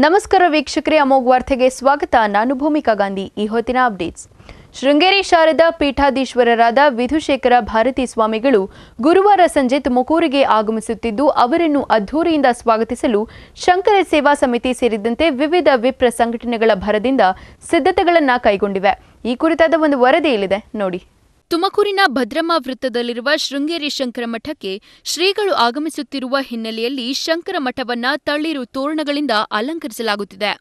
ನಮಸ್ಕಾರ ವೀಕ್ಷಕರೇ ಅಮೋಘ್ ವಾರ್ತೆಗೆ ಸ್ವಾಗತ ನಾನು ಭೂಮಿಕಾ ಗಾಂಧಿ ಈ ಹೊತ್ತಿನ ಅಪ್ಡೇಟ್ಸ್ ಶೃಂಗೇರಿ ಶಾರದಾ ಪೀಠಾಧೀಶ್ವರರಾದ ವಿಧುಶೇಖರ ಭಾರತಿ ಸ್ವಾಮಿಗಳು ಗುರುವಾರ ಸಂಜೆ ತುಮಕೂರಿಗೆ ಆಗಮಿಸುತ್ತಿದ್ದು ಅವರನ್ನು ಅದ್ಧೂರಿಯಿಂದ ಸ್ವಾಗತಿಸಲು ಶಂಕರ ಸೇವಾ ಸಮಿತಿ ಸೇರಿದಂತೆ ವಿವಿಧ ವಿಪ್ರ ಸಂಘಟನೆಗಳ ಭರದಿಂದ ಸಿದ್ಧತೆಗಳನ್ನು ಕೈಗೊಂಡಿವೆ ಈ ಕುರಿತಾದ ಒಂದು ವರದಿ ಇಲ್ಲಿದೆ ನೋಡಿ ತುಮಕೂರಿನ ಭದ್ರಮ್ಮ ವೃತ್ತದಲ್ಲಿರುವ ಶೃಂಗೇರಿ ಶಂಕರ ಮಠಕ್ಕೆ ಶ್ರೀಗಳು ಆಗಮಿಸುತ್ತಿರುವ ಹಿನ್ನೆಲೆಯಲ್ಲಿ ಶಂಕರ ಮಠವನ್ನ ತಳ್ಳಿರು ತೋರಣಗಳಿಂದ ಅಲಂಕರಿಸಲಾಗುತ್ತಿದೆ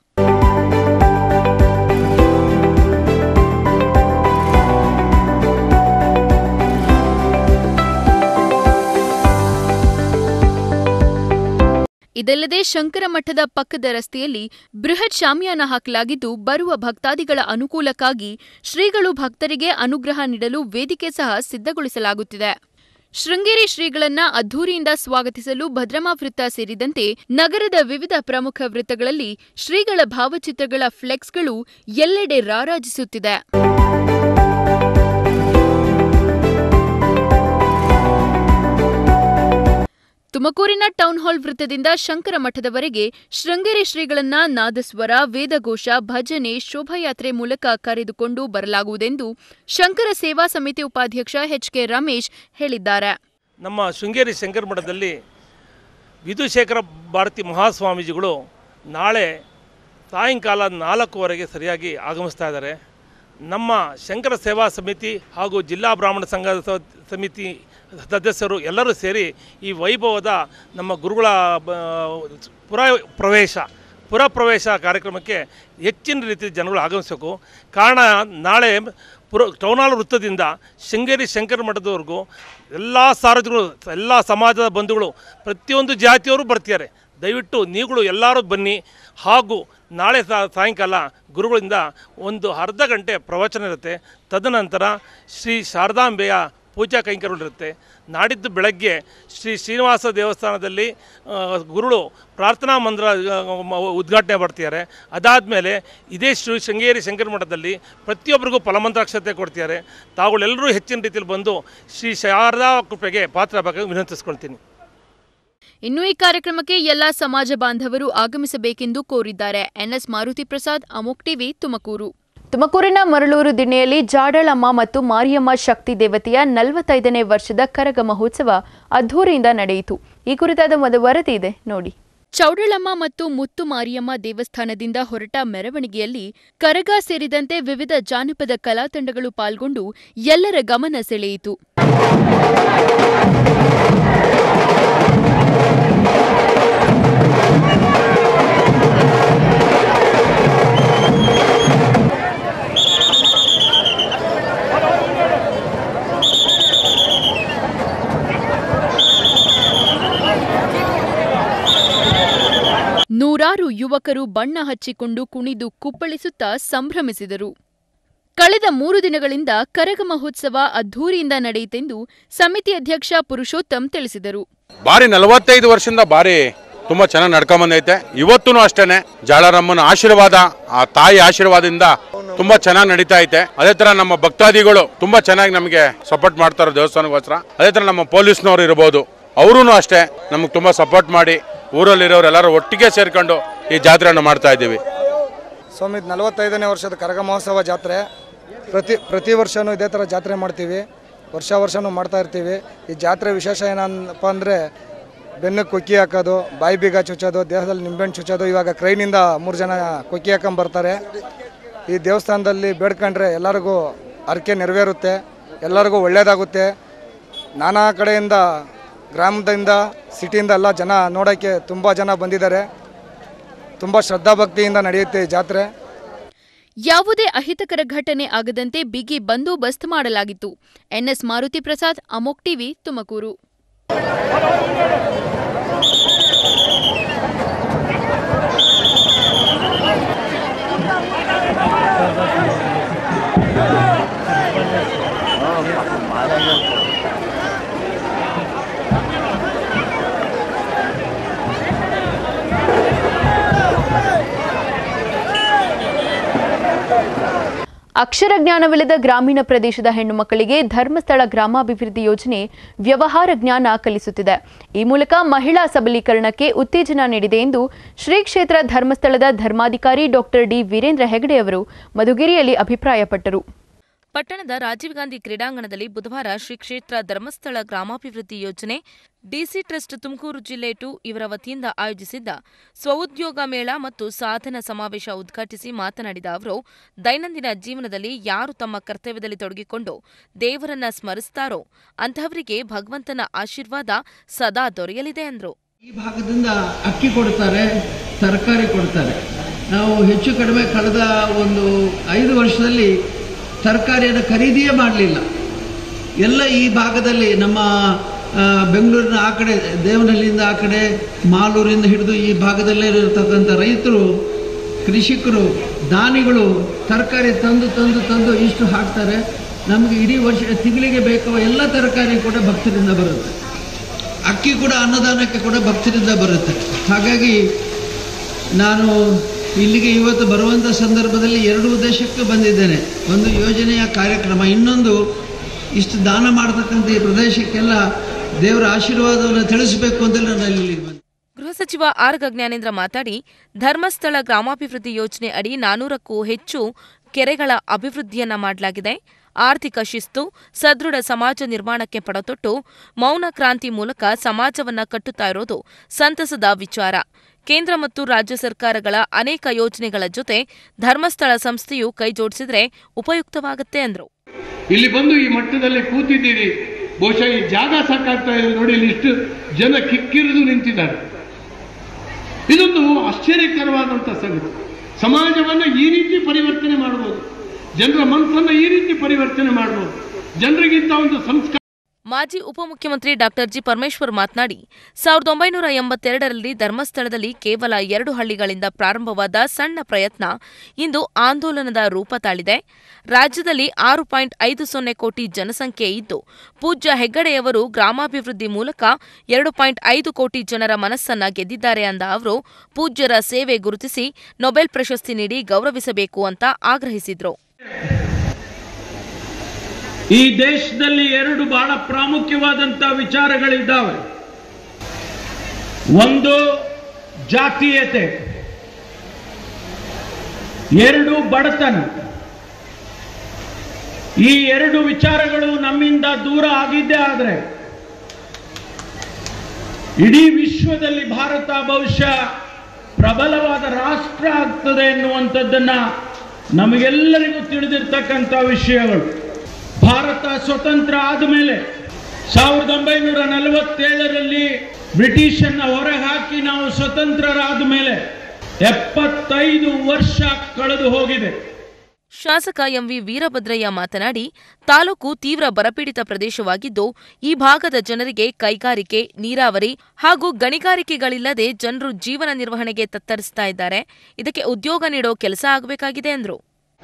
ಇದಲ್ಲದೆ ಶಂಕರ ಮಠದ ಪಕ್ಕದ ರಸ್ತೆಯಲ್ಲಿ ಬೃಹತ್ ಶಾಮಿಯಾನ ಹಾಕಲಾಗಿದ್ದು ಬರುವ ಭಕ್ತಾದಿಗಳ ಅನುಕೂಲಕ್ಕಾಗಿ ಶ್ರೀಗಳು ಭಕ್ತರಿಗೆ ಅನುಗ್ರಹ ನೀಡಲು ವೇದಿಕೆ ಸಹ ಸಿದ್ಧಗೊಳಿಸಲಾಗುತ್ತಿದೆ ಶೃಂಗೇರಿ ಶ್ರೀಗಳನ್ನ ಅದ್ಧೂರಿಯಿಂದ ಸ್ವಾಗತಿಸಲು ಭದ್ರಮಾ ವೃತ್ತ ಸೇರಿದಂತೆ ನಗರದ ವಿವಿಧ ಪ್ರಮುಖ ವೃತ್ತಗಳಲ್ಲಿ ಶ್ರೀಗಳ ಭಾವಚಿತ್ರಗಳ ಫ್ಲೆಕ್ಸ್ಗಳು ಎಲ್ಲೆಡೆ ರಾರಾಜಿಸುತ್ತಿದೆ ತುಮಕೂರಿನ ಟೌನ್ ಹಾಲ್ ವೃತ್ತದಿಂದ ಶಂಕರ ಮಠದವರೆಗೆ ಶೃಂಗೇರಿ ಶ್ರೀಗಳನ್ನ ನಾದಸ್ವರ ವೇದಘೋಷ ಭಜನೆ ಶೋಭಾಯಾತ್ರೆ ಮೂಲಕ ಕರೆದುಕೊಂಡು ಬರಲಾಗುವುದೆಂದು ಶಂಕರ ಸೇವಾ ಸಮಿತಿ ಉಪಾಧ್ಯಕ್ಷ ಎಚ್ಕೆ ರಮೇಶ್ ಹೇಳಿದ್ದಾರೆ ನಮ್ಮ ಶೃಂಗೇರಿ ಶಂಕರ ಮಠದಲ್ಲಿ ವಿಧುಶೇಖರ ಭಾರತಿ ಮಹಾಸ್ವಾಮೀಜಿಗಳು ನಾಳೆ ಸಾಯಂಕಾಲ ನಾಲ್ಕುವರೆಗೆ ಸರಿಯಾಗಿ ಆಗಮಿಸ್ತಾ ಇದ್ದಾರೆ ನಮ್ಮ ಶಂಕರ ಸೇವಾ ಸಮಿತಿ ಹಾಗೂ ಜಿಲ್ಲಾ ಬ್ರಾಹ್ಮಣ ಸಂಘದ ಸ- ಸಮಿತಿ ಸದಸ್ಯರು ಎಲ್ಲರೂ ಸೇರಿ ಈ ವೈಭವದ ನಮ್ಮ ಗುರುಗಳ ಬ- ಪುರ ಪ್ರವೇಶ ಪುರ ಪ್ರವೇಶ ಕಾರ್ಯಕ್ರಮಕ್ಕೆ ಹೆಚ್ಚಿನ ರೀತಿ ಜನಗಳು ಆಗಮಿಸಬೇಕು ಕಾರಣ ನಾಳೆ ಪುರ ಟೌನಾಲ್ ವೃತ್ತದಿಂದ ಶೃಂಗೇರಿ ಶಂಕರ ಮಠದವರೆಗೂ ಎಲ್ಲ ಸಾರ್ವಜನಿಕರು ಎಲ್ಲ ಸಮಾಜದ ಬಂಧುಗಳು ಪ್ರತಿಯೊಂದು ಜಾತಿಯವರು ಬರ್ತಿದ್ದಾರೆ ದಯವಿಟ್ಟು ನೀವುಗಳು ಎಲ್ಲರೂ ಬನ್ನಿ ಹಾಗೂ ನಾಳೆ ಸಾ- ಸಾಯಂಕಾಲ ಗುರುಗಳಿಂದ ಒಂದು ಅರ್ಧ ಗಂಟೆ ಪ್ರವಚನ ಇರುತ್ತೆ ತದನಂತರ ಶ್ರೀ ಶಾರದಾಂಬೆಯ ಪೂಜಾ ಕೈಂಕರ್ಯಗಳಿರುತ್ತೆ ನಾಡಿದ್ದು ಬೆಳಗ್ಗೆ ಶ್ರೀ ಶ್ರೀನಿವಾಸ ದೇವಸ್ಥಾನದಲ್ಲಿ ಆ, ಗುರುಗಳು ಪ್ರಾರ್ಥನಾ ಮಂದಿರ ಆ, ಮ- ಉದ್ಘಾಟನೆ ಮಾಡ್ತಿದ್ದಾರೆ ಅದಾದಮೇಲೆ ಇದೇ ಶ್ರೀ ಶೃಂಗೇರಿ ಶಂಕರ ಮಠದಲ್ಲಿ ಪ್ರತಿಯೊಬ್ಬರಿಗೂ ಫಲಮಂತ್ರಾಕ್ಷತೆ ಕೊಡ್ತಿದ್ದಾರೆ ತಾವುಗಳೆಲ್ಲರೂ ಹೆಚ್ಚಿನ ರೀತಿಯಲ್ಲಿ ಬಂದು ಶ್ರೀ ಶಾರದಾ ಕೃಪೆಗೆ ಪಾತ್ರಬೇಕಾಗಿ ವಿನಂತಿಸ್ಕೊಳ್ತೀನಿ ಇನ್ನು ಈ ಕಾರ್ಯಕ್ರಮಕ್ಕೆ ಎಲ್ಲಾ ಸಮಾಜ ಬಾಂಧವರು ಆಗಮಿಸಬೇಕೆಂದು ಕೋರಿದ್ದಾರೆ ಎನ್ಎಸ್ ಮಾರುತಿ ಪ್ರಸಾದ್ ಅಮೋಕ್ ಟಿವಿ ತುಮಕೂರು ತುಮಕೂರಿನ ಮರಳೂರು ದಿಣ್ಣೆಯಲ್ಲಿ ಜಾಡಳಮ್ಮ ಮತ್ತು ಮಾರಿಯಮ್ಮ ಶಕ್ತಿ ದೇವತೆಯ ನಲವತ್ತೈದನೇ ವರ್ಷದ ಕರಗ ಮಹೋತ್ಸವ ಅದ್ಧೂರಿಯಿಂದ ನಡೆಯಿತು ಈ ಕುರಿತಾದ ಒಂದು ವರದಿ ಇದೆ ನೋಡಿ ಚೌಡಳಮ್ಮ ಮತ್ತು ಮುತ್ತು ಮಾರಿಯಮ್ಮ ದೇವಸ್ಥಾನದಿಂದ ಹೊರಟ ಮೆರವಣಿಗೆಯಲ್ಲಿ ಕರಗ ಸೇರಿದಂತೆ ವಿವಿಧ ಜಾನಪದ ಕಲಾ ತಂಡಗಳು ಪಾಲ್ಗೊಂಡು ಎಲ್ಲರ ಗಮನ ಸೆಳೆಯಿತು ನೂರಾರು ಯುವಕರು ಬಣ್ಣ ಹಚ್ಚಿಕೊಂಡು ಕುಣಿದು ಕುಪ್ಪಳಿಸುತ್ತಾ ಸಂಭ್ರಮಿಸಿದರು ಕಳೆದ ಮೂರು ದಿನಗಳಿಂದ ಕರಗ ಮಹೋತ್ಸವ ಅದ್ಧೂರಿಯಿಂದ ನಡೆಯಿತೆಂದು ಸಮಿತಿ ಅಧ್ಯಕ್ಷ ಪುರುಷೋತ್ತಮ್ ತಿಳಿಸಿದರು ಬಾರಿ ನಲವತ್ತೈದು ವರ್ಷದಿಂದ ಬಾರಿ ತುಂಬಾ ಚೆನ್ನಾಗಿ ನಡ್ಕೊಂಬಂದೈತೆ ಇವತ್ತೂ ಅಷ್ಟೇನೆ ಜಾಳರಮ್ಮನ ಆಶೀರ್ವಾದ ಆ ತಾಯಿ ಆಶೀರ್ವಾದದಿಂದ ತುಂಬಾ ಚೆನ್ನಾಗಿ ನಡೀತಾ ಐತೆ ಅದೇ ತರ ನಮ್ಮ ಭಕ್ತಾದಿಗಳು ತುಂಬಾ ಚೆನ್ನಾಗಿ ನಮಗೆ ಸಪೋರ್ಟ್ ಮಾಡ್ತಾರೆ ದೇವಸ್ಥಾನಕ್ಕೋಸ್ಕರ ಅದೇ ತರ ನಮ್ಮ ಪೊಲೀಸ್ನವ್ರು ಇರ್ಬೋದು ಅವರೂ ಅಷ್ಟೇ ನಮಗೆ ತುಂಬಾ ಸಪೋರ್ಟ್ ಮಾಡಿ ಊರಲ್ಲಿರೋರು ಎಲ್ಲರೂ ಒಟ್ಟಿಗೆ ಸೇರ್ಕೊಂಡು ಈ ಜಾತ್ರೆಯನ್ನು ಮಾಡ್ತಾ ಇದ್ದೀವಿ ಸ್ವಾಮಿ ಇದು ನಲವತ್ತೈದನೇ ವರ್ಷದ ಕರಗ ಮಹೋತ್ಸವ ಜಾತ್ರೆ ಪ್ರತಿ ಪ್ರತಿ ವರ್ಷವೂ ಇದೇ ಥರ ಜಾತ್ರೆ ಮಾಡ್ತೀವಿ ವರ್ಷ ವರ್ಷವೂ ಮಾಡ್ತಾ ಇರ್ತೀವಿ ಈ ಜಾತ್ರೆ ವಿಶೇಷ ಏನಪ್ಪ ಅಂದರೆ ಬೆನ್ನು ಕೊಕ್ಕಿ ಹಾಕೋದು ಬಾಯಿ ಬೀಗ ಚುಚ್ಚೋದು ದೇಹದಲ್ಲಿ ನಿಂಬೆಹಣ್ಣು ಚುಚ್ಚೋದು ಇವಾಗ ಕ್ರೈನಿಂದ ಮೂರು ಜನ ಕೊಕ್ಕಿ ಹಾಕೊಂಬರ್ತಾರೆ ಈ ದೇವಸ್ಥಾನದಲ್ಲಿ ಬೇಡ್ಕೊಂಡ್ರೆ ಎಲ್ಲರಿಗೂ ಹರಕೆ ನೆರವೇರುತ್ತೆ ಎಲ್ಲರಿಗೂ ಒಳ್ಳೆಯದಾಗುತ್ತೆ ನಾನಾ ಕಡೆಯಿಂದ ಗ್ರಾಮದಿಂದ ಸಿಟಿಯಿಂದ ಎಲ್ಲ ಜನ ನೋಡೋಕ್ಕೆ ತುಂಬ ಜನ ಬಂದಿದ್ದಾರೆ ತುಂಬ ಶ್ರದ್ಧಾಭಕ್ತಿಯಿಂದ ನಡೆಯುತ್ತೆ ಈ ಜಾತ್ರೆ ಯಾವುದೇ ಅಹಿತಕರ ಘಟನೆ ಆಗದಂತೆ ಬಿಗಿ ಬಂದೋಬಸ್ತ್ ಮಾಡಲಾಗಿತ್ತು ಎನ್ಎಸ್ ಮಾರುತಿ ಪ್ರಸಾದ್ ಅಮೋಕ್ ಟಿವಿ ತುಮಕೂರು ಅಕ್ಷರ ಜ್ಞಾನವಿಲ್ಲದ ಗ್ರಾಮೀಣ ಪ್ರದೇಶದ ಹೆಣ್ಣು ಮಕ್ಕಳಿಗೆ ಧರ್ಮಸ್ಥಳ ಗ್ರಾಮಾಭಿವೃದ್ಧಿ ಯೋಜನೆ ವ್ಯವಹಾರ ಜ್ಞಾನ ಕಲಿಸುತ್ತಿದೆ ಈ ಮೂಲಕ ಮಹಿಳಾ ಸಬಲೀಕರಣಕ್ಕೆ ಉತ್ತೇಜನ ನೀಡಿದೆ ಎಂದು ಶ್ರೀ ಕ್ಷೇತ್ರ ಧರ್ಮಸ್ಥಳದ ಧರ್ಮಾಧಿಕಾರಿ ಡಾಕ್ಟರ್ ಡಿ ವೀರೇಂದ್ರ ಹೆಗಡೆ ಅವರು ಮಧುಗಿರಿಯಲ್ಲಿ ಅಭಿಪ್ರಾಯಪಟ್ಟರು ಪಟ್ಟಣದ ರಾಜೀವ್ ಗಾಂಧಿ ಕ್ರೀಡಾಂಗಣದಲ್ಲಿ ಬುಧವಾರ ಶ್ರೀ ಕ್ಷೇತ್ರ ಧರ್ಮಸ್ಥಳ ಗ್ರಾಮಾಭಿವೃದ್ಧಿ ಯೋಜನೆ ಡಿಸಿ ಟ್ರಸ್ಟ್ ತುಮಕೂರು ಜಿಲ್ಲೆ ಟು ಇವರ ವತಿಯಿಂದ ಆಯೋಜಿಸಿದ್ದ ಸ್ವಉದ್ಯೋಗ ಮೇಳ ಮತ್ತು ಸಾಧನ ಸಮಾವೇಶ ಉದ್ಘಾಟಿಸಿ ಮಾತನಾಡಿದ ಅವರು ದೈನಂದಿನ ಜೀವನದಲ್ಲಿ ಯಾರು ತಮ್ಮ ಕರ್ತವ್ಯದಲ್ಲಿ ತೊಡಗಿಕೊಂಡು ದೇವರನ್ನ ಸ್ಮರಿಸ್ತಾರೋ ಅಂತಹವರಿಗೆ ಭಗವಂತನ ಆಶೀರ್ವಾದ ಸದಾ ದೊರೆಯಲಿದೆ ಎಂದರು ಈ ಭಾಗದಿಂದ ಅಕ್ಕಿ ಕೊಡ್ತಾರೆ ತರಕಾರಿ ಕೊಡ್ತಾರೆ ನಾವು ಹೆಚ್ಚು ಕಡಿಮೆ ಕಳೆದ ಒಂದು ಐದು ವರ್ಷದಲ್ಲಿ ತರಕಾರಿಯನ್ನು ಖರೀದಿಯೇ ಮಾಡಲಿಲ್ಲ ಎಲ್ಲ ಈ ಭಾಗದಲ್ಲಿ ನಮ್ಮ ಆ, ಬೆಂಗಳೂರಿನ ಆ ಕಡೆ ದೇವನಹಳ್ಳಿಯಿಂದ ಆ ಕಡೆ ಮಾಲೂರಿಂದ ಹಿಡಿದು ಈ ಭಾಗದಲ್ಲೇ ಇರತಕ್ಕಂಥ ರೈತರು ಕೃಷಿಕರು ದಾನಿಗಳು ತರಕಾರಿ ತಂದು ತಂದು ತಂದು ಇಷ್ಟು ಹಾಕ್ತಾರೆ ನಮಗೆ ಇಡೀ ವರ್ಷ ತಿಂಗಳಿಗೆ ಬೇಕಾದ ಎಲ್ಲ ತರಕಾರಿ ಕೂಡ ಭಕ್ತರಿಂದ ಬರುತ್ತೆ ಅಕ್ಕಿ ಕೂಡ ಅನ್ನದಾನಕ್ಕೆ ಕೂಡ ಭಕ್ತರಿಂದ ಬರುತ್ತೆ ಹಾಗಾಗಿ ನಾನು ಇಲ್ಲಿಗೆ ಇವತ್ತು ಬರುವಂಥ ಸಂದರ್ಭದಲ್ಲಿ ಎರಡು ಉದ್ದೇಶಕ್ಕೆ ಬಂದಿದ್ದೇನೆ ಒಂದು ಯೋಜನೆಯ ಕಾರ್ಯಕ್ರಮ ಇನ್ನೊಂದು ಇಷ್ಟು ದಾನ ಮಾಡತಕ್ಕಂಥ ಈ ಪ್ರದೇಶಕ್ಕೆಲ್ಲ ದೇವರ ಆಶೀರ್ವಾದವನ್ನು ತಿಳಿಸಬೇಕು ಅಂತ ನಾನು ಇಲ್ಲಿ ಬಂದೆ ಗೃಹ ಸಚಿವ ಆರ್ ಗಜ್ಞಾನೇಂದ್ರ ಮಾತಾಡಿ ಧರ್ಮಸ್ಥಳ ಗ್ರಾಮಾಭಿವೃದ್ಧಿ ಯೋಜನೆ ಅಡಿ ನಾನೂರಕ್ಕೂ ಹೆಚ್ಚು ಕೆರೆಗಳ ಅಭಿವೃದ್ಧಿಯನ್ನ ಮಾಡಲಾಗಿದೆ ಆರ್ಥಿಕ ಶಿಸ್ತು ಸದೃಢ ಸಮಾಜ ನಿರ್ಮಾಣಕ್ಕೆ ಪಡತೊಟ್ಟು ಮೌನ ಕ್ರಾಂತಿ ಮೂಲಕ ಸಮಾಜವನ್ನ ಕಟ್ಟುತ್ತಾ ಇರೋದು ಸಂತಸದ ವಿಚಾರ ಕೇಂದ್ರ ಮತ್ತು ರಾಜ್ಯ ಸರ್ಕಾರಗಳ ಅನೇಕ ಯೋಜನೆಗಳ ಜೊತೆ ಧರ್ಮಸ್ಥಳ ಸಂಸ್ಥೆಯು ಕೈಜೋಡಿಸಿದ್ರೆ ಉಪಯುಕ್ತವಾಗುತ್ತೆ ಎಂದರು ಇಲ್ಲಿ ಬಂದು ಈ ಮಟ್ಟದಲ್ಲಿ ಕೂತಿದ್ದೀರಿ ಬಹುಶಃ ಈ ಜಾಗ ಸಾಕಾಗ್ತಾ ಇದೆ ನೋಡಿ ಇಲ್ಲಿ ಇಷ್ಟು ಜನ ಕಿಕ್ಕಿರಿದು ನಿಂತಿದ್ದಾರೆ ಇದೊಂದು ಆಶ್ಚರ್ಯಕರವಾದಂಥ ಸಂಗತಿ ಸಮಾಜವನ್ನು ಈ ರೀತಿ ಪರಿವರ್ತನೆ ಮಾಡಬಹುದು ಜನರ ಮನಸ್ಸನ್ನು ಈ ರೀತಿ ಪರಿವರ್ತನೆ ಮಾಡಬಹುದು ಜನರಿಗಿಂತ ಒಂದು ಸಂಸ್ಕಾರ ಮಾಜಿ ಉಪಮುಖ್ಯಮಂತ್ರಿ ಡಾಕ್ಟರ್ ಜಿ ಪರಮೇಶ್ವರ್ ಮಾತನಾಡಿ ಸಾವಿರದ ಒಂಬೈನೂರ ಎಂಬತ್ತೆರಡರಲ್ಲಿ ಧರ್ಮಸ್ಥಳದಲ್ಲಿ ಕೇವಲ ಎರಡು ಹಳ್ಳಿಗಳಿಂದ ಪ್ರಾರಂಭವಾದ ಸಣ್ಣ ಪ್ರಯತ್ನ ಇಂದು ಆಂದೋಲನದ ರೂಪ ತಾಳಿದೆ ರಾಜ್ಯದಲ್ಲಿ ಆರು ಪಾಯಿಂಟ್ ಐದು ಸೊನ್ನೆ ಕೋಟಿ ಜನಸಂಖ್ಯೆ ಇದ್ದು ಪೂಜ್ಯ ಹೆಗ್ಗಡೆಯವರು ಗ್ರಾಮಾಭಿವೃದ್ಧಿ ಮೂಲಕ ಎರಡು ಪಾಯಿಂಟ್ ಐದು ಕೋಟಿ ಜನರ ಮನಸ್ಸನ್ನ ಗೆದ್ದಿದ್ದಾರೆ ಅಂದ ಅವರು ಪೂಜ್ಯರ ಸೇವೆ ಗುರುತಿಸಿ ನೊಬೆಲ್ ಪ್ರಶಸ್ತಿ ನೀಡಿ ಗೌರವಿಸಬೇಕು ಅಂತ ಆಗ್ರಹಿಸಿದ್ರು ಈ ದೇಶದಲ್ಲಿ ಎರಡು ಬಹಳ ಪ್ರಾಮುಖ್ಯವಾದಂಥ ವಿಚಾರಗಳಿದ್ದಾವೆ ಒಂದು ಜಾತೀಯತೆ ಎರಡು ಬಡತನ ಈ ಎರಡು ವಿಚಾರಗಳು ನಮ್ಮಿಂದ ದೂರ ಆಗಿದ್ದೇ ಆದರೆ ಇಡೀ ವಿಶ್ವದಲ್ಲಿ ಭಾರತ ಬಹುಶಃ ಪ್ರಬಲವಾದ ರಾಷ್ಟ್ರ ಆಗ್ತದೆ ಎನ್ನುವಂಥದ್ದನ್ನ ನಮಗೆಲ್ಲರಿಗೂ ತಿಳಿದಿರ್ತಕ್ಕಂಥ ವಿಷಯಗಳು ಭಾರತ ಸ್ವತಂತ್ರ ಆದಮೇಲೆ ಸಾವಿರದ ಒಂಬೈನೂರ ನಲವತ್ತೇಳರಲ್ಲಿ ಬ್ರಿಟಿಷನ್ನ ಹೊರಹಾಕಿ ನಾವು ಸ್ವತಂತ್ರರಾದ ಮೇಲೆ ಎಪ್ಪತ್ತೈದು ವರ್ಷ ಕಳೆದು ಹೋಗಿದೆ ಶಾಸಕ ಎಂವಿ ವೀರಭದ್ರಯ್ಯ ಮಾತನಾಡಿ ತಾಲೂಕು ತೀವ್ರ ಬರಪೀಡಿತ ಪ್ರದೇಶವಾಗಿದ್ದು ಈ ಭಾಗದ ಜನರಿಗೆ ಕೈಗಾರಿಕೆ ನೀರಾವರಿ ಹಾಗೂ ಗಣಿಗಾರಿಕೆಗಳಿಲ್ಲದೆ ಜನರು ಜೀವನ ನಿರ್ವಹಣೆಗೆ ತತ್ತರಿಸ್ತಾ ಇದ್ದಾರೆ ಇದಕ್ಕೆ ಉದ್ಯೋಗ ನೀಡೋ ಕೆಲಸ ಆಗಬೇಕಾಗಿದೆ ಎಂದರು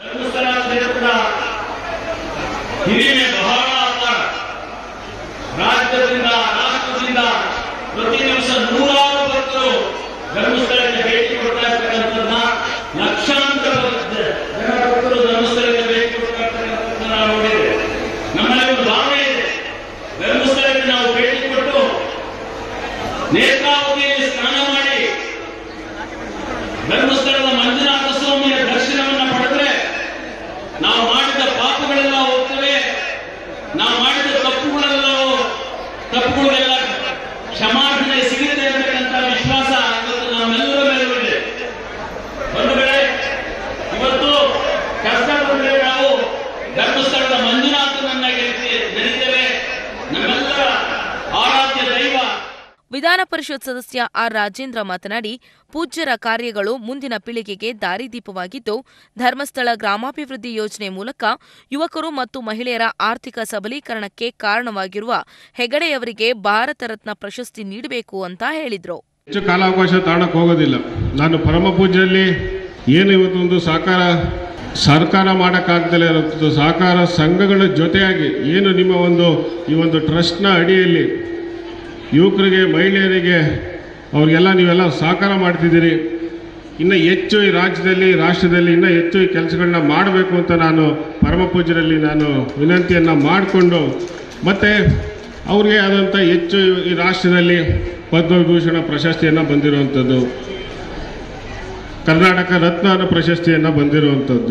ಹಿರಿಮೆ ಬಹಳ ಅಪಾರ ರಾಜ್ಯದಿಂದ ರಾಷ್ಟ್ರದಿಂದ ಪ್ರತಿ ದಿವಸ ನೂರಾರು ಭಕ್ತರು ಧರ್ಮಸ್ಥಳಕ್ಕೆ ಭೇಟಿ ಕೊಡ್ತಾ ಇರ್ತಕ್ಕಂಥದ್ದನ್ನ ಲಕ್ಷಾಂತರ ಜನ ಭಕ್ತರು ಧರ್ಮಸ್ಥಳಕ್ಕೆ ಭೇಟಿ ಕೊಡ್ತಾ ಇರ್ತಕ್ಕಂಥದ್ದನ್ನ ನಾವು ನೋಡಿದ್ದೇವೆ ನಮ್ಮಲ್ಲಿ ಒಂದು ಭಾವನೆ ಇದೆ ಧರ್ಮಸ್ಥಳಕ್ಕೆ ನಾವು ಭೇಟಿ ಕೊಟ್ಟು ನೇತ್ರಾವತಿಯಲ್ಲಿ ಸ್ನಾನ ಮಾಡಿ ಧರ್ಮಸ್ಥಳದ ಮಂಜುನಾಥ ಸ್ವಾಮಿಯ ದರ್ಶನವನ್ನ ಪಡೆದ್ರೆ ನಾವು ಮಾಡಿದ ಪಾಪಗಳೆಲ್ಲ ಹೋಗ್ತವೆ ನಾವು ಮಾಡಿದ ತಪ್ಪುಗಳೆಲ್ಲ ತಪ್ಪುಗಳೆಲ್ಲ ಕ್ಷಮಾರ್ಪಣೆ ಸಿಗುತ್ತೆ ಅಂತಕ್ಕಂಥ ವಿಶ್ವಾಸ ಇವತ್ತು ನಮ್ಮೆಲ್ಲರ ಮೇಲೂ ಇದೆ ಬಂಧುಗಳೇ ಇವತ್ತು ಕಷ್ಟ ಬಂದರೆ ನಾವು ಧರ್ಮಸ್ಥಳದ ಮಂಜುನಾಥನನ್ನ ನೆನೆಯುತ್ತೇವೆ ನಮ್ಮೆಲ್ಲರ ಆರಾಧ್ಯ ದೈವ ವಿಧಾನ ಪರಿಷತ್ ಸದಸ್ಯ ಆರ್ ರಾಜೇಂದ್ರ ಮಾತನಾಡಿ ಪೂಜ್ಯರ ಕಾರ್ಯಗಳು ಮುಂದಿನ ಪೀಳಿಗೆಗೆ ದಾರಿದೀಪವಾಗಿದ್ದು ಧರ್ಮಸ್ಥಳ ಗ್ರಾಮಾಭಿವೃದ್ಧಿ ಯೋಜನೆ ಮೂಲಕ ಯುವಕರು ಮತ್ತು ಮಹಿಳೆಯರ ಆರ್ಥಿಕ ಸಬಲೀಕರಣಕ್ಕೆ ಕಾರಣವಾಗಿರುವ ಹೆಗಡೆಯವರಿಗೆ ಭಾರತ ರತ್ನ ಪ್ರಶಸ್ತಿ ನೀಡಬೇಕು ಅಂತ ಹೇಳಿದ್ರು ಹೆಚ್ಚು ಕಾಲಾವಕಾಶ ತಾಣಕ್ಕೆ ಹೋಗೋದಿಲ್ಲ ನಾನು ಪರಮ ಪೂಜೆಯಲ್ಲಿ ಏನು ಇವತ್ತೊಂದು ಸಾಕಾರ ಸರ್ಕಾರ ಮಾಡೋಕ್ಕಾಗ್ದಲೇ ಇರುತ್ತೋ ಸಹಕಾರ ಸಂಘಗಳ ಜೊತೆಯಾಗಿ ಏನು ನಿಮ್ಮ ಒಂದು ಈ ಒಂದು ಟ್ರಸ್ಟ್ನ ಅಡಿಯಲ್ಲಿ ಯುವಕರಿಗೆ ಮಹಿಳೆಯರಿಗೆ ಅವ್ರಿಗೆಲ್ಲ ನೀವೆಲ್ಲ ಸಹಕಾರ ಮಾಡ್ತಿದ್ದೀರಿ ಇನ್ನು ಹೆಚ್ಚು ಈ ರಾಜ್ಯದಲ್ಲಿ ರಾಷ್ಟ್ರದಲ್ಲಿ ಇನ್ನೂ ಹೆಚ್ಚು ಈ ಕೆಲಸಗಳನ್ನ ಮಾಡಬೇಕು ಅಂತ ನಾನು ಪರಮ ಪೂಜ್ಯರಲ್ಲಿ ನಾನು ವಿನಂತಿಯನ್ನು ಮಾಡಿಕೊಂಡು ಮತ್ತು ಅವ್ರಿಗೆ ಆದಂಥ ಹೆಚ್ಚು ಈ ರಾಷ್ಟ್ರದಲ್ಲಿ ಪದ್ಮವಿಭೂಷಣ ಪ್ರಶಸ್ತಿಯನ್ನು ಬಂದಿರುವಂಥದ್ದು ಕರ್ನಾಟಕ ರತ್ನ ಅನ್ನೋ ಪ್ರಶಸ್ತಿಯನ್ನು ಬಂದಿರುವಂಥದ್ದು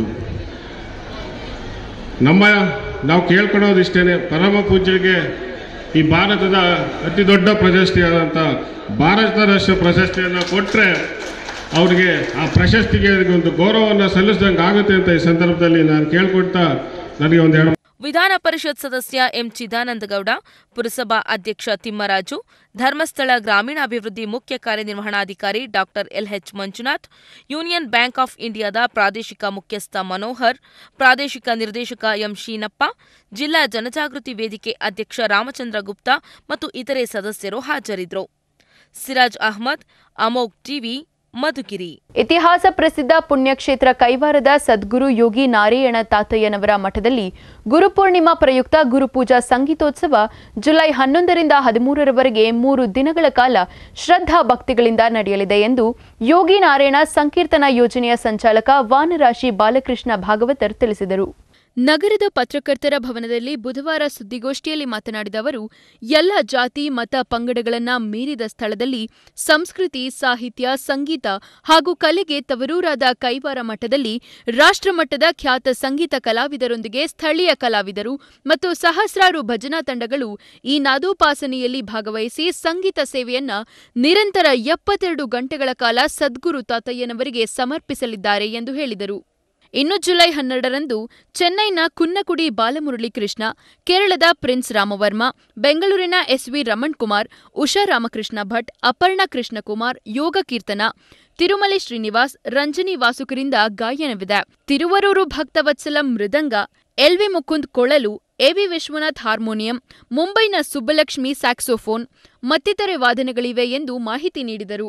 ನಮ್ಮ ನಾವು ಕೇಳ್ಕೊಳ್ಳೋದಿಷ್ಟೇ ಪರಮ ಪೂಜ್ಯರಿಗೆ ಈ ಭಾರತದ ಅತಿ ದೊಡ್ಡ ಪ್ರಶಸ್ತಿಯಾದಂಥ ಭಾರತ ರಾಷ್ಟ್ರ ಪ್ರಶಸ್ತಿಯನ್ನು ಕೊಟ್ಟರೆ ಅವ್ರಿಗೆ ಆ ಪ್ರಶಸ್ತಿಗೆ ಒಂದು ಗೌರವವನ್ನು ಸಲ್ಲಿಸಿದಂಗೆ ಆಗುತ್ತೆ ಅಂತ ಈ ಸಂದರ್ಭದಲ್ಲಿ ನಾನು ಕೇಳ್ಕೊಳ್ತಾ ನನಗೆ ಒಂದು ಎರಡು ವಿಧಾನ ಪರಿಷತ್ ಸದಸ್ಯ ಎಂ ಚಿದಾನಂದಗೌಡ ಪುರಸಭಾ ಅಧ್ಯಕ್ಷ ತಿಮ್ಮರಾಜು ಧರ್ಮಸ್ಥಳ ಗ್ರಾಮೀಣಾಭಿವೃದ್ಧಿ ಮುಖ್ಯ ಕಾರ್ಯನಿರ್ವಹಣಾಧಿಕಾರಿ doctor L H Manjunath union bank of ಇಂಡಿಯಾದ ಪ್ರಾದೇಶಿಕ ಮುಖ್ಯಸ್ಥ ಮನೋಹರ್ ಪ್ರಾದೇಶಿಕ ನಿರ್ದೇಶಕ ಎಂ ಶೀನಪ್ಪ ಜಿಲ್ಲಾ ಜನಜಾಗೃತಿ ವೇದಿಕೆ ಅಧ್ಯಕ್ಷ ರಾಮಚಂದ್ರ ಗುಪ್ತಾ ಮತ್ತು ಇತರೆ ಸದಸ್ಯರು ಹಾಜರಿದ್ದರು ಸಿರಾಜ್ ಅಹ್ಮದ್ ಅಮೋಕ್ ಟಿವಿ ಮಧುಗಿರಿ ಇತಿಹಾಸ ಪ್ರಸಿದ್ಧ ಪುಣ್ಯಕ್ಷೇತ್ರ ಕೈವಾರದ ಸದ್ಗುರು ಯೋಗಿ ನಾರಾಯಣ ತಾತಯ್ಯನವರ ಮಠದಲ್ಲಿ ಗುರುಪೂರ್ಣಿಮಾ ಪ್ರಯುಕ್ತ ಗುರುಪೂಜಾ ಸಂಗೀತೋತ್ಸವ ಜುಲೈ ಹನ್ನೊಂದರಿಂದ ಹದಿಮೂರರವರೆಗೆ ಮೂರು ದಿನಗಳ ಕಾಲ ಶ್ರದ್ಧಾ ಭಕ್ತಿಗಳಿಂದ ನಡೆಯಲಿದೆ ಎಂದು ಯೋಗಿ ನಾರಾಯಣ ಸಂಕೀರ್ತನಾ ಯೋಜನೆಯ ಸಂಚಾಲಕ ವಾನರಾಶಿ ಬಾಲಕೃಷ್ಣ ಭಾಗವತರ್ ತಿಳಿಸಿದರು ನಗರದ ಪತ್ರಕರ್ತರ ಭವನದಲ್ಲಿ ಬುಧವಾರ ಸುದ್ದಿಗೋಷ್ಠಿಯಲ್ಲಿ ಮಾತನಾಡಿದ ಅವರು ಎಲ್ಲ ಜಾತಿ ಮತ ಪಂಗಡಗಳನ್ನ ಮೀರಿದ ಸ್ಥಳದಲ್ಲಿ ಸಂಸ್ಕೃತಿ ಸಾಹಿತ್ಯ ಸಂಗೀತ ಹಾಗೂ ಕಲೆಗೆ ತವರೂರಾದ ಕೈವಾರ ಮಠದಲ್ಲಿ ರಾಷ್ಟ್ರಮಟ್ಟದ ಖ್ಯಾತ ಸಂಗೀತ ಕಲಾವಿದರೊಂದಿಗೆ ಸ್ಥಳೀಯ ಕಲಾವಿದರು ಮತ್ತು ಸಹಸ್ರಾರು ಭಜನಾ ತಂಡಗಳು ಈ ನಾದೋಪಾಸನೆಯಲ್ಲಿ ಭಾಗವಹಿಸಿ ಸಂಗೀತ ಸೇವೆಯನ್ನ ನಿರಂತರ ಎಪ್ಪತ್ತೆರಡು ಗಂಟೆಗಳ ಕಾಲ ಸದ್ಗುರು ತಾತಯ್ಯನವರಿಗೆ ಸಮರ್ಪಿಸಲಿದ್ದಾರೆ ಎಂದು ಹೇಳಿದರು ಇನ್ನು ಜುಲೈ ಹನ್ನೆರಡರಂದು ಚೆನ್ನೈನ ಕುನ್ನಕುಡಿ ಬಾಲಮುರಳಿ ಕೃಷ್ಣ ಕೇರಳದ ಪ್ರಿನ್ಸ್ ರಾಮವರ್ಮ ಬೆಂಗಳೂರಿನ ಎಸ್ವಿ ರಮಣ್ ಕುಮಾರ್ ಉಷಾ ರಾಮಕೃಷ್ಣ ಭಟ್ ಅಪರ್ಣ ಕೃಷ್ಣಕುಮಾರ್ ಯೋಗ ಕೀರ್ತನ ತಿರುಮಲೆ ಶ್ರೀನಿವಾಸ್ ರಂಜನಿ ವಾಸುಕರಿಂದ ಗಾಯನವಿದೆ ತಿರುವರೂರು ಭಕ್ತವತ್ಸಲಂ ಮೃದಂಗ ಎಲ್ವಿ ಮುಕುಂದ್ ಕೊಳಲು ಎವಿ ವಿಶ್ವನಾಥ್ ಹಾರ್ಮೋನಿಯಂ ಮುಂಬೈನ ಸುಬ್ಬಲಕ್ಷ್ಮಿ ಸ್ಯಾಕ್ಸೋಫೋನ್ ಮತ್ತಿತರೆ ವಾದನಗಳಿವೆ ಎಂದು ಮಾಹಿತಿ ನೀಡಿದರು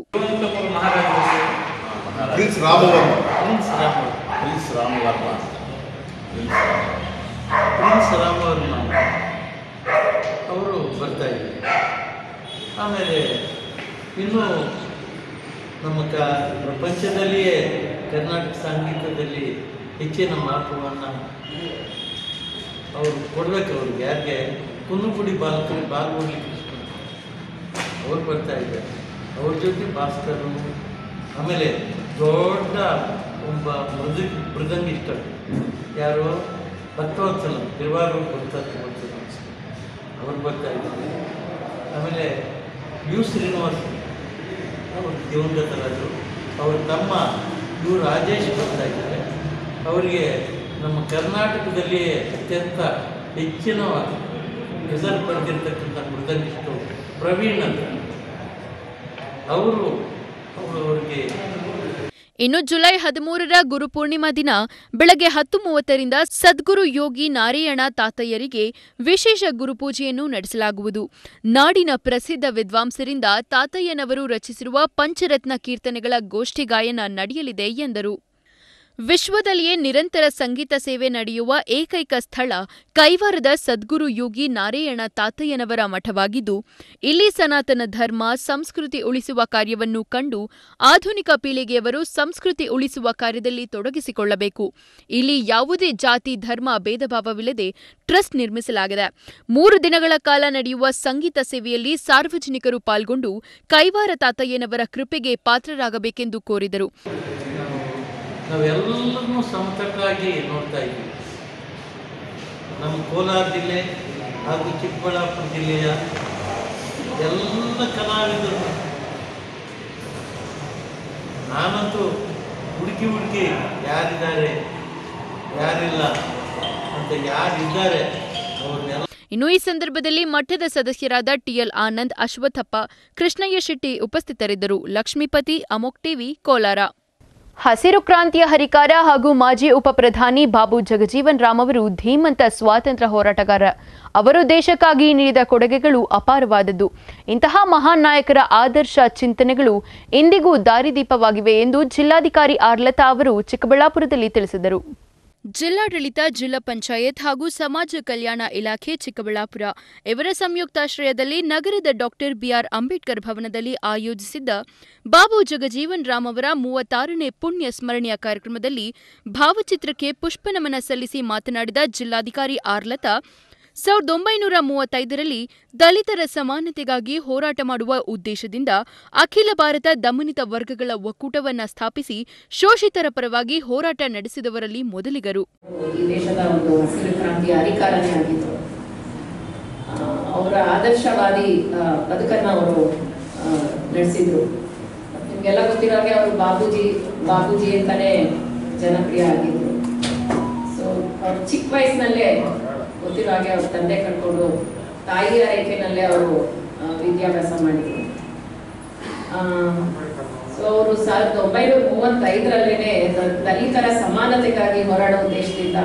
prince Ramavarma prince Rama prince Ramavarma prince Ramavarma ಅವರು ಬರ್ತಾ ಇದ್ದಾರೆ ಆಮೇಲೆ ಇನ್ನೂ ನಮ್ಮ ಕ ಪ್ರಪಂಚದಲ್ಲಿಯೇ ಕರ್ನಾಟಕ ಸಂಗೀತದಲ್ಲಿ ಹೆಚ್ಚಿನ ಮಹತ್ವವನ್ನು ಅವರು ಕೊಡ್ಬೇಕು ಅವ್ರಿಗೆ ಯಾಕೆ ಕುನ್ನುಗುಡಿ ಬಾಲಕ ಬಾಲಮುರಳಿ ಕೃಷ್ಣ ಅವ್ರು ಬರ್ತಾ ಇದ್ದಾರೆ ಅವ್ರ ಜೊತೆ ಭಾಸ್ಕರು ಆಮೇಲೆ ದೊಡ್ಡ ಒಬ್ಬ ಮೃದು ಮೃದಂಗಿಷ್ಟ ಯಾರು ಭಕ್ತವತ್ಸಲ ತಿರುವಾರೂರು ಭಕ್ತವತ್ಸಲ ಅವ್ರು ಬರ್ತಾ ಇದ್ದಾರೆ ಆಮೇಲೆ ಯು ಶ್ರೀನಿವಾಸ್ ಅವರು ದಿವಂಗತರಾದರು ಅವ್ರ ತಮ್ಮ ಯು ರಾಜೇಶ್ ಬರ್ತಾ ಇದ್ದಾರೆ ಅವರಿಗೆ ನಮ್ಮ ಕರ್ನಾಟಕದಲ್ಲಿ ಅತ್ಯಂತ ಹೆಚ್ಚಿನ ಹೆಸರು ಪಡೆದಿರ್ತಕ್ಕಂಥ ಮೃದಂಗಿಷ್ಟು ಪ್ರವೀಣ್ ಅಂತ ಅವರು ಅವರು ಅವರಿಗೆ ಇನ್ನು ಜುಲೈ ಹದಿಮೂರರ ಗುರುಪೂರ್ಣಿಮಾ ದಿನ ಬೆಳಗ್ಗೆ ಹತ್ತು ಮೂವತ್ತರಿಂದ ಸದ್ಗುರು ಯೋಗಿ ನಾರಾಯಣ ತಾತಯ್ಯರಿಗೆ ವಿಶೇಷ ಗುರುಪೂಜೆಯನ್ನು ನಡೆಸಲಾಗುವುದು ನಾಡಿನ ಪ್ರಸಿದ್ಧ ವಿದ್ವಾಂಸರಿಂದ ತಾತಯ್ಯನವರು ರಚಿಸಿರುವ ಪಂಚರತ್ನ ಕೀರ್ತನೆಗಳ ಗೋಷ್ಠಿ ಗಾಯನ ನಡೆಯಲಿದೆ ಎಂದರು ವಿಶ್ವದಲ್ಲಿಯೇ ನಿರಂತರ ಸಂಗೀತ ಸೇವೆ ನಡೆಯುವ ಏಕೈಕ ಸ್ಥಳ ಕೈವಾರದ ಸದ್ಗುರು ಯೋಗಿ ನಾರಾಯಣ ತಾತಯ್ಯನವರ ಮಠವಾಗಿದ್ದು ಇಲ್ಲಿ ಸನಾತನ ಧರ್ಮ ಸಂಸ್ಕೃತಿ ಉಳಿಸುವ ಕಾರ್ಯವನ್ನು ಕಂಡು ಆಧುನಿಕ ಪೀಳಿಗೆಯವರು ಸಂಸ್ಕೃತಿ ಉಳಿಸುವ ಕಾರ್ಯದಲ್ಲಿ ತೊಡಗಿಸಿಕೊಳ್ಳಬೇಕು ಇಲ್ಲಿ ಯಾವುದೇ ಜಾತಿ ಧರ್ಮ ಭೇದಭಾವವಿಲ್ಲದೆ ಟ್ರಸ್ಟ್ ನಿರ್ಮಿಸಲಾಗಿದೆ ಮೂರು ದಿನಗಳ ಕಾಲ ನಡೆಯುವ ಸಂಗೀತ ಸೇವೆಯಲ್ಲಿ ಸಾರ್ವಜನಿಕರು ಪಾಲ್ಗೊಂಡು ಕೈವಾರ ತಾತಯ್ಯನವರ ಕೃಪೆಗೆ ಪಾತ್ರರಾಗಬೇಕೆಂದು ಕೋರಿದರು ನಾವೆಲ್ಲರನ್ನೂ ಸಮತಟ್ಟಾಗಿ ನೋಡ್ತಾ ಇದ್ದೀವಿ ನಮ್ಮ ಕೋಲಾರ ಜಿಲ್ಲೆ ಹಾಗೂ ಚಿಕ್ಕಬಳ್ಳಾಪುರ ಜಿಲ್ಲೆಯ ಎಲ್ಲ ಕಲಾವಿದರು ನಾನಂತೂ ಹುಡುಕಿ ಹುಡುಕಿ ಯಾರಿದ್ದಾರೆ ಯಾರಿಲ್ಲ ಅಂತ ಯಾರಿದ್ದಾರೆ ಅವ್ರನ್ನೆಲ್ಲ ಇನ್ನು ಈ ಸಂದರ್ಭದಲ್ಲಿ ಮಠದ ಸದಸ್ಯರಾದ ಟಿಎಲ್ ಆನಂದ್ ಅಶ್ವಥಪ್ಪ ಕೃಷ್ಣಯ್ಯ ಶೆಟ್ಟಿ ಉಪಸ್ಥಿತರಿದ್ದರು ಲಕ್ಷ್ಮೀಪತಿ ಅಮೋಕ್ ಟಿವಿ ಕೋಲಾರ ಹಸಿರು ಕ್ರಾಂತಿಯ ಹರಿಕಾರ ಹಾಗೂ ಮಾಜಿ ಉಪಪ್ರಧಾನಿ ಬಾಬು ಜಗಜೀವನ್ ರಾಮ್ ಅವರು ಧೀಮಂತ ಸ್ವಾತಂತ್ರ್ಯ ಹೋರಾಟಗಾರ ಅವರು ದೇಶಕ್ಕಾಗಿ ನೀಡಿದ ಕೊಡುಗೆಗಳು ಅಪಾರವಾದದ್ದು ಇಂತಹ ಮಹಾನ್ ನಾಯಕರ ಆದರ್ಶ ಚಿಂತನೆಗಳು ಇಂದಿಗೂ ದಾರಿದೀಪವಾಗಿವೆ ಎಂದು ಜಿಲ್ಲಾಧಿಕಾರಿ ಆರ್ಲತಾ ಅವರು ಚಿಕ್ಕಬಳ್ಳಾಪುರದಲ್ಲಿ ತಿಳಿಸಿದರು ಜಿಲ್ಲಾಡಳಿತ ಜಿಲ್ಲಾ ಪಂಚಾಯತ್ ಹಾಗೂ ಸಮಾಜ ಕಲ್ಯಾಣ ಇಲಾಖೆ ಚಿಕ್ಕಬಳ್ಳಾಪುರ ಇವರ ಸಂಯುಕ್ತಾಶ್ರಯದಲ್ಲಿ ನಗರದ ಡಾಕ್ಟರ್ ಬಿಆರ್ ಅಂಬೇಡ್ಕರ್ ಭವನದಲ್ಲಿ ಆಯೋಜಿಸಿದ್ದ ಬಾಬು ಜಗಜೀವನ್ ರಾಮ್ ಅವರ ಮೂವತ್ತಾರನೇ ಪುಣ್ಯ ಸ್ಮರಣೆಯ ಕಾರ್ಯಕ್ರಮದಲ್ಲಿ ಭಾವಚಿತ್ರಕ್ಕೆ ಪುಷ್ಪನಮನ ಸಲ್ಲಿಸಿ ಮಾತನಾಡಿದ ಜಿಲ್ಲಾಧಿಕಾರಿ ಆರ್ಲತಾ ಸಾವಿರದ ಒಂಬೈನೂರ ಮೂವತ್ತೈದರಲ್ಲಿ ದಲಿತರ ಸಮಾನತೆಗಾಗಿ ಹೋರಾಟ ಮಾಡುವ ಉದ್ದೇಶದಿಂದ ಅಖಿಲ ಭಾರತ ದಮನಿತ ವರ್ಗಗಳ ಒಕ್ಕೂಟವನ್ನ ಸ್ಥಾಪಿಸಿ ಶೋಷಿತರ ಪರವಾಗಿ ಹೋರಾಟ ನಡೆಸಿದವರಲ್ಲಿ ಮೊದಲಿಗರು ಈ ದೇಶದ ಒಂದು ಹಸಿರು ಕ್ರಾಂತಿಯ ಅಧಿಕಾರನೇ ಆಗಿದ್ರು ಆ, ಅವರ ಆದರ್ಶವಾದಿ ಆ, ಬದುಕನ್ನ ಅವರು ನಡೆಸಿದ್ರು ನಿಮ್ಗೆಲ್ಲ ಗೊತ್ತಿರೋ ಹಾಗೆ ಅವರು ಬಾಬೂಜಿ ಬಾಬೂಜಿ ಅಂತಾನೆ ಜನಪ್ರಿಯ ಆಗಿದ್ರು ಸೊ ಅವ್ರು ಚಿಕ್ಕ ವಯಸ್ಸಿನಲ್ಲೇ ಗೊತ್ತಿರೋ ಹಾಗೆ ಅವ್ರ ತಂದೆ ಕಳ್ಕೊಂಡು ತಾಯಿಯ ರೇಖೆನಲ್ಲೇ ಅವರು ಆ, ವಿದ್ಯಾಭ್ಯಾಸ ಮಾಡಿದ್ರು ಸೊ ಅವರು ಸಾವಿರದ ಒಂಬೈನೂರ ಮೂವತ್ತೈದರಲ್ಲೇನೆ ದ- ದಲಿತರ ಸಮಾನತೆಗಾಗಿ ಹೋರಾಡೋ ಉದ್ದೇಶದಿಂದ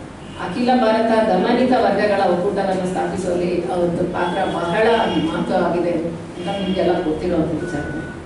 ಅಖಿಲ ಭಾರತ ದಮನಿತ ವರ್ಗಗಳ ಒಕ್ಕೂಟವನ್ನು ಸ್ಥಾಪಿಸುವಲ್ಲಿ ಅವ್ರದ್ದು ಪಾತ್ರ ಬಹಳ ಮಹತ್ವವಾಗಿದೆ ಅಂತ ನಿಮಗೆಲ್ಲ ಗೊತ್ತಿರುವಂಥ ವಿಚಾರ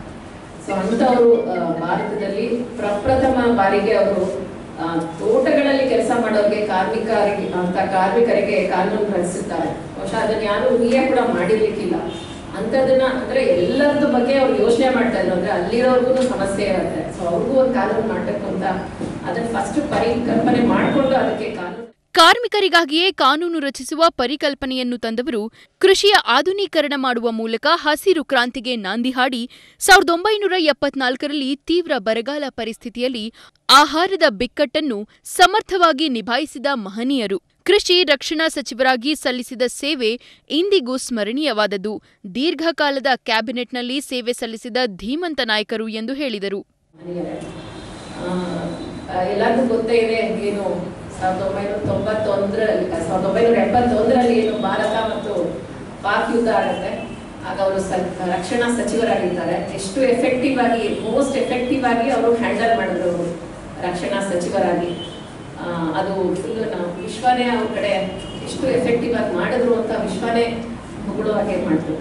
ಸೊ ಅಂಥವರು ಆ, ಭಾರತದಲ್ಲಿ ಪ್ರಪ್ರಥಮ ಬಾರಿಗೆ ಅವರು ಆ, ತೋಟಗಳಲ್ಲಿ ಕೆಲಸ ಮಾಡೋರಿಗೆ ಕಾರ್ಮಿಕರಿಗೆ ಅಂತ ಕಾರ್ಮಿಕರಿಗೆ ಕಾನೂನು ರಚಿಸುತ್ತಾರೆ ಬಹುಶಃ ಅದನ್ನ ಯಾರು ಊಹೆ ಕೂಡ ಮಾಡಿರ್ಲಿಕ್ಕಿಲ್ಲ ಅಂಥದನ್ನ ಅಂದ್ರೆ ಎಲ್ಲರದ್ದು ಬಗ್ಗೆ ಅವ್ರು ಯೋಚನೆ ಮಾಡ್ತಾ ಇದ್ರು ಅಂದ್ರೆ ಅಲ್ಲಿರೋರ್ಗು ಸಮಸ್ಯೆ ಇರುತ್ತೆ ಸೊ ಅವ್ರಿಗೂ ಒಂದು ಕಾನೂನು ಮಾಡ್ಬೇಕು ಅಂತ ಅದನ್ನ ಫಸ್ಟ್ ಪರಿಕಲ್ಪನೆ ಮಾಡಿಕೊಂಡು ಅದಕ್ಕೆ ಕಾನೂನು ಕಾರ್ಮಿಕರಿಗಾಗಿಯೇ ಕಾನೂನು ರಚಿಸುವ ಪರಿಕಲ್ಪನೆಯನ್ನು ತಂದವರು ಕೃಷಿಯ ಆಧುನೀಕರಣ ಮಾಡುವ ಮೂಲಕ ಹಸಿರು ಕ್ರಾಂತಿಗೆ ನಾಂದಿ ಹಾಡಿ ಸಾವಿರದ ಒಂಬೈನೂರ ಎಪ್ಪತ್ನಾಲ್ಕರಲ್ಲಿ ತೀವ್ರ ಬರಗಾಲ ಪರಿಸ್ಥಿತಿಯಲ್ಲಿ ಆಹಾರದ ಬಿಕ್ಕಟ್ಟನ್ನು ಸಮರ್ಥವಾಗಿ ನಿಭಾಯಿಸಿದ ಮಹನೀಯರು ಕೃಷಿ ರಕ್ಷಣಾ ಸಚಿವರಾಗಿ ಸಲ್ಲಿಸಿದ ಸೇವೆ ಇಂದಿಗೂ ಸ್ಮರಣೀಯವಾದದ್ದು ದೀರ್ಘಕಾಲದ ಕ್ಯಾಬಿನೆಟ್ನಲ್ಲಿ ಸೇವೆ ಸಲ್ಲಿಸಿದ ಧೀಮಂತ ನಾಯಕರು ಎಂದು ಹೇಳಿದರು ಮನೆಯಲ್ಲೇ. ಆ, ಆ, ಎಲ್ಲರಿಗೂ ಗೊತ್ತೇ ಇದೆ ಏನು ಸಾವಿರದ ಒಂಬೈನೂರ ತೊಂಬತ್ತೊಂದರಲ್ಲಿ ಸಾವಿರದ ಒಂಬೈನೂರ ಎಪ್ಪತ್ತೊಂದರಲ್ಲಿ ಏನು ಭಾರತ ಮತ್ತು ಪಾಕ್ ಯುದ್ಧ ಆಗುತ್ತೆ ಆಗ ಅವರು ಸ- ರಕ್ಷಣಾ ಸಚಿವರಾಗಿದ್ದಾರೆ ಎಷ್ಟು ಎಫೆಕ್ಟಿವ್ ಆಗಿ ಮೋಸ್ಟ್ ಎಫೆಕ್ಟಿವ್ ಆಗಿ ಅವರು ಹ್ಯಾಂಡಲ್ ಮಾಡಿದ್ರು ಅವರು ರಕ್ಷಣಾ ಸಚಿವರಾಗಿ ಆ, ಅದು ಫುಲ್ ನಾವು ವಿಶ್ವನೇ ಅವ್ರ ಕಡೆ ಎಷ್ಟು ಎಫೆಕ್ಟಿವ್ ಆಗಿ ಮಾಡಿದ್ರು ಅಂತ ವಿಶ್ವನೇ ಹೊಗಳುವ ಹಾಗೆ ಮಾಡಿದ್ರು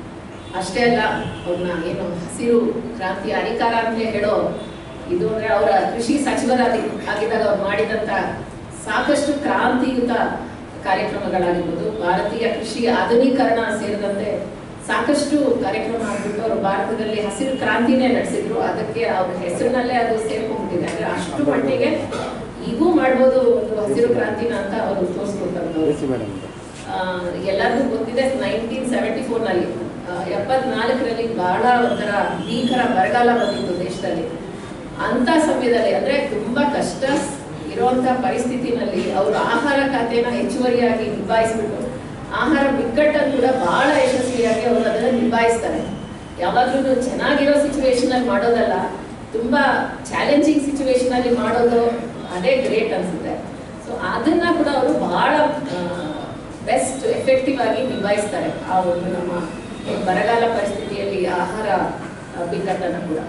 ಅಷ್ಟೇ ಅಲ್ಲ ಅವ್ರನ್ನ ಏನು ಹಸಿರು ಕ್ರಾಂತಿಯ ಅಧಿಕಾರ ಅಂತಲೇ ಹೇಳೋ ಇದು ಅಂದ್ರೆ ಅವರ ಕೃಷಿ ಸಚಿವರಾಗಿ ಆಗಿದ್ದಾಗ ಅವ್ರು ಮಾಡಿದಂತ ಸಾಕಷ್ಟು ಕ್ರಾಂತಿಯುತ ಕಾರ್ಯಕ್ರಮಗಳಾಗಿರ್ಬೋದು ಭಾರತೀಯ ಕೃಷಿ ಆಧುನೀಕರಣ ಸೇರಿದಂತೆ ಸಾಕಷ್ಟು ಕಾರ್ಯಕ್ರಮ ಆಗ್ಬಿಟ್ಟು ಅವರು ಭಾರತದಲ್ಲಿ ಹಸಿರು ಕ್ರಾಂತಿನೇ ನಡೆಸಿದ್ರು ಅದಕ್ಕೆ ಅವ್ರ ಹೆಸರಿನಲ್ಲೇ ಅದು ಸೇರ್ಕೊಂಡ್ಬಿಟ್ಟಿದೆ ಅಂದ್ರೆ ಅಷ್ಟು ಮಟ್ಟಿಗೆ ಈಗೂ ಮಾಡ್ಬೋದು ಒಂದು ಹಸಿರು ಕ್ರಾಂತಿನ ಅಂತ ಅವರು ತೋರಿಸ್ಕೊಡ್ತಾರೆ ಆ, ಎಲ್ಲರಿಗೂ ಗೊತ್ತಿದೆ ನೈನ್ಟೀನ್ ಸೆವೆಂಟಿ ಫೋರ್ನಲ್ಲಿ ಎಪ್ಪತ್ನಾಲ್ಕರಲ್ಲಿ ಬಹಳ ಒಂಥರ ಭೀಕರ ಬರಗಾಲ ಬಂದಿತ್ತು ದೇಶದಲ್ಲಿ ಅಂತ ಸಮಯದಲ್ಲಿ ಅಂದ್ರೆ ತುಂಬಾ ಕಷ್ಟ ಇರುವಂತ ಪರಿಸ್ಥಿತಿನಲ್ಲಿ ಅವರು ಆಹಾರ ಖಾತೆನ ಹೆಚ್ಚುವರಿಯಾಗಿ ನಿಭಾಯಿಸ್ಬಿಟ್ಟು ಆಹಾರ ಬಿಕ್ಕಟ್ಟನ್ನು ಕೂಡ ಬಹಳ ಯಶಸ್ವಿಯಾಗಿ ಅವರು ಅದನ್ನ ನಿಭಾಯಿಸ್ತಾರೆ ಯಾವಾಗ್ಲೂ ಚೆನ್ನಾಗಿರೋ ಸಿಚುವೇಶನ್ ಅಲ್ಲಿ ಮಾಡೋದಲ್ಲ ತುಂಬಾ ಚಾಲೆಂಜಿಂಗ್ ಸಿಚುವೇಶನ್ ಅಲ್ಲಿ ಮಾಡೋದು ಅದೇ ಗ್ರೇಟ್ ಅನ್ಸುತ್ತೆ ಸೊ ಅದನ್ನ ಕೂಡ ಅವರು ಬಹಳ ಬೆಸ್ಟ್ ಎಫೆಕ್ಟಿವ್ ಆಗಿ ನಿಭಾಯಿಸ್ತಾರೆ ಆ ಒಂದು ನಮ್ಮ ಬರಗಾಲ ಪರಿಸ್ಥಿತಿಯಲ್ಲಿ ಆಹಾರ ಆ, ಬಿಕ್ಕಟ್ಟನ್ನು ಕೂಡ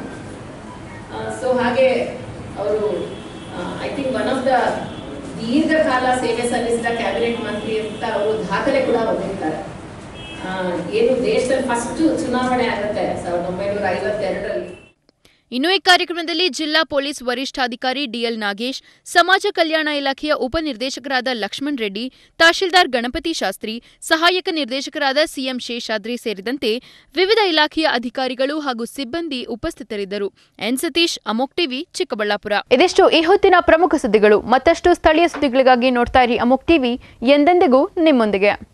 ಸೊ ಹಾಗೆ ಅವರು I think one of the ದೀರ್ಘಕಾಲ ಸೇವೆ ಸಲ್ಲಿಸಿದ ಕ್ಯಾಬಿನೆಟ್ ಮಂತ್ರಿ ಅಂತ ಅವರು ದಾಖಲೆ ಕೂಡ ಹೊಂದಿರ್ತಾರೆ ಆ, ಏನು ದೇಶದಲ್ಲಿ ಫಸ್ಟ್ ಚುನಾವಣೆ ಆಗುತ್ತೆ ಸಾವಿರದ ಒಂಬೈನೂರ ಐವತ್ತೆರಡರಲ್ಲಿ ಇನ್ನು ಈ ಕಾರ್ಯಕ್ರಮದಲ್ಲಿ ಜಿಲ್ಲಾ ಪೊಲೀಸ್ ವರಿಷ್ಠಾಧಿಕಾರಿ ಡಿಎಲ್ ನಾಗೇಶ್ ಸಮಾಜ ಕಲ್ಯಾಣ ಇಲಾಖೆಯ ಉಪನಿರ್ದೇಶಕರಾದ ಲಕ್ಷ್ಮಣ್ ರೆಡ್ಡಿ ತಹಶೀಲ್ದಾರ್ ಗಣಪತಿ ಶಾಸ್ತ್ರಿ ಸಹಾಯಕ ನಿರ್ದೇಶಕರಾದ ಸಿಎಂ ಶೇಷಾದ್ರಿ ಸೇರಿದಂತೆ ವಿವಿಧ ಇಲಾಖೆಯ ಅಧಿಕಾರಿಗಳು ಹಾಗೂ ಸಿಬ್ಬಂದಿ ಉಪಸ್ಥಿತರಿದ್ದರು ಎನ್ ಸತೀಶ್ ಅಮೋಕ್ ಟಿವಿ ಚಿಕ್ಕಬಳ್ಳಾಪುರ ಇದಿಷ್ಟು ಈ ಹೊತ್ತಿನ ಪ್ರಮುಖ ಸುದ್ದಿಗಳು ಮತ್ತಷ್ಟು ಸ್ಥಳೀಯ ಸುದ್ದಿಗಳಿಗಾಗಿ ನೋಡ್ತಾ ಇರಿ ಅಮೋಕ್ ಟಿವಿ ಎಂದೆಂದಿಗೂ ನಿಮ್ಮೊಂದಿಗೆ